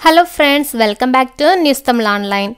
hello friends welcome back to news Tamil online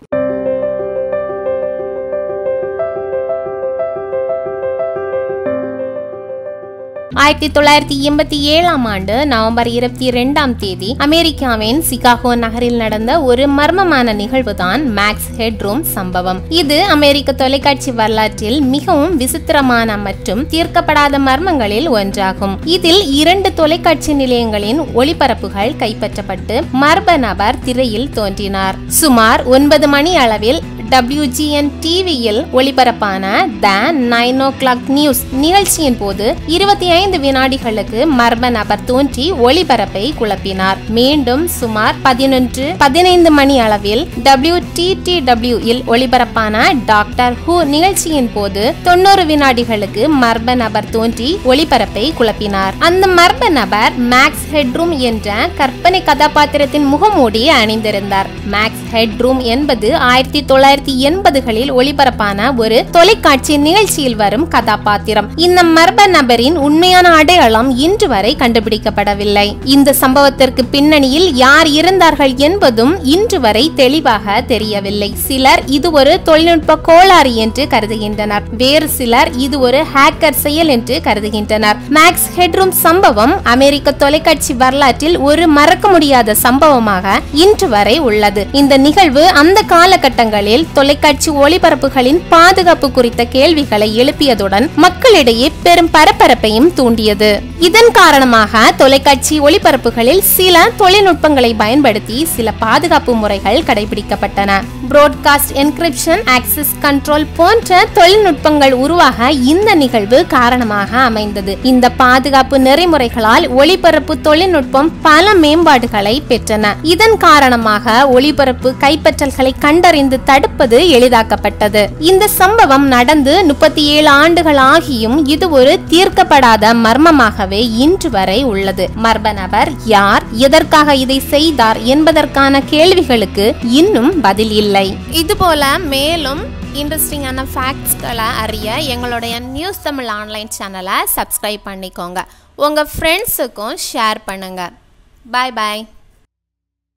ஆயிரத்தி தொள்ளாயிரத்தி எண்பத்தி ஏழாம் ஆண்டு நவம்பர் இருபத்தி இரண்டாம் தேதி அமெரிக்காவின் சிகாகோ நகரில் நடந்த ஒரு மர்மமான நிகழ்வுதான் மேக்ஸ் ஹெட்ரூம் சம்பவம் இது அமெரிக்க தொலைக்காட்சி வரலாற்றில் மிகவும் விசித்திரமான மற்றும் தீர்க்கப்படாத மர்மங்களில் ஒன்றாகும் இதில் இரண்டு தொலைக்காட்சி நிலையங்களின் ஒளிபரப்புகள் கைப்பற்றப்பட்டு மர்ம நபர் திரையில் தோன்றினார் சுமார் ஒன்பது மணி அளவில் டபிள்யூஜிஎன் டிவியில் ஒளிபரப்பான the nine o'clock news நிகழ்ச்சியின் போது இருபத்தி ஐந்து வினாடிகளுக்கு மர்ம நபர் தோன்றி ஒளிபரப்பை குழப்பினார் மீண்டும் சுமார் பதினொன்று பதினைந்து மணி அளவில் டபிள்யூ டி டபிள்யூ இல் ஒளிபரப்பான டாக்டர் ஹூ நிகழ்ச்சியின் போது தொண்ணூறு வினாடிகளுக்கு மர்ம நபர் தோன்றி ஒளிபரப்பை குழப்பினார் அந்த மர்ம நபர் மேக்ஸ் ஹெட்ரூம் என்ற கற்பனை கதாபாத்திரத்தின் முகமூடி அணிந்திருந்தார் மேக்ஸ் ஹெட்ரூம் என்பது ஆயிரத்தி தொள்ளாயிரத்தி எண்பதுகளில் ஒளிபரப்பான ஒரு தொலைக்காட்சி நிகழ்ச்சியில் வரும் கதாபாத்திரம் இந்த மர்ம நபரின் உண்மையான அடையாளம் இன்று வரை கண்டுபிடிக்கப்படவில்லை இந்த சம்பவத்திற்கு பின்னணியில் யார் இருந்தார்கள் என்பதும் இன்று வரை தெளிவாக தெரியவில்லை சிலர் இது ஒரு தொழில்நுட்ப கோளாறு என்று கருதுகின்றனர் வேறு சிலர் இது ஒரு ஹேக்கர் செயல் என்று கருதுகின்றனர் மேக்ஸ் ஹெட்ரூம் சம்பவம் அமெரிக்க தொலைக்காட்சி வரலாற்றில் ஒரு மறக்க முடியாத சம்பவமாக இன்று வரை உள்ளது இந்த நிகழ்வு அந்த காலகட்டங்களில் தொலைக்காட்சி ஒளிபரப்புகளின் பாதுகாப்பு குறித்த கேள்விகளை எழுப்பியதுடன் மக்களிடையே பெரும் பரபரப்பையும் தூண்டியது இதன் காரணமாக தொலைக்காட்சி ஒளிபரப்புகளில் சில தொழில்நுட்பங்களை பயன்படுத்தி சில பாதுகாப்பு முறைகள் கடைபிடிக்கப்பட்டன புரோட்காஸ்ட் என்கிரிப்ஷன் ஆக்சஸ் கண்ட்ரோல் போன்ற தொழில்நுட்பங்கள் உருவாக இந்த நிகழ்வு காரணமாக அமைந்தது இந்த பாதுகாப்பு நெறிமுறைகளால் ஒளிபரப்பு தொழில்நுட்பம் பல மேம்பாடுகளை பெற்றன இதன் காரணமாக ஒளிபரப்பு கைப்பற்றல்களை கண்டறிந்து தடுப்பது எளிதாக்கப்பட்டது இந்த சம்பவம் நடந்து முப்பத்தி ஏழு ஆண்டுகள் ஆகியும் இது ஒரு தீர்க்கப்படாத மர்மமாகவே இன்று வரை உள்ளது மர்ம நபர் யார் எதற்காக இதை செய்தார் என்பதற்கான கேள்விகளுக்கு இன்னும் பதில் இல்லை இதுபோல மேலும் இன்ட்ரெஸ்டிங்கான ஃபேக்ட்ஸ்களை அறிய எங்களுடைய நியூஸ் தமிழ் ஆன்லைன் சேனலை சப்ஸ்கிரைப் பண்ணிக்கோங்க உங்கள் ஃப்ரெண்ட்ஸுக்கும் ஷேர் பண்ணுங்கள் பாய் பாய்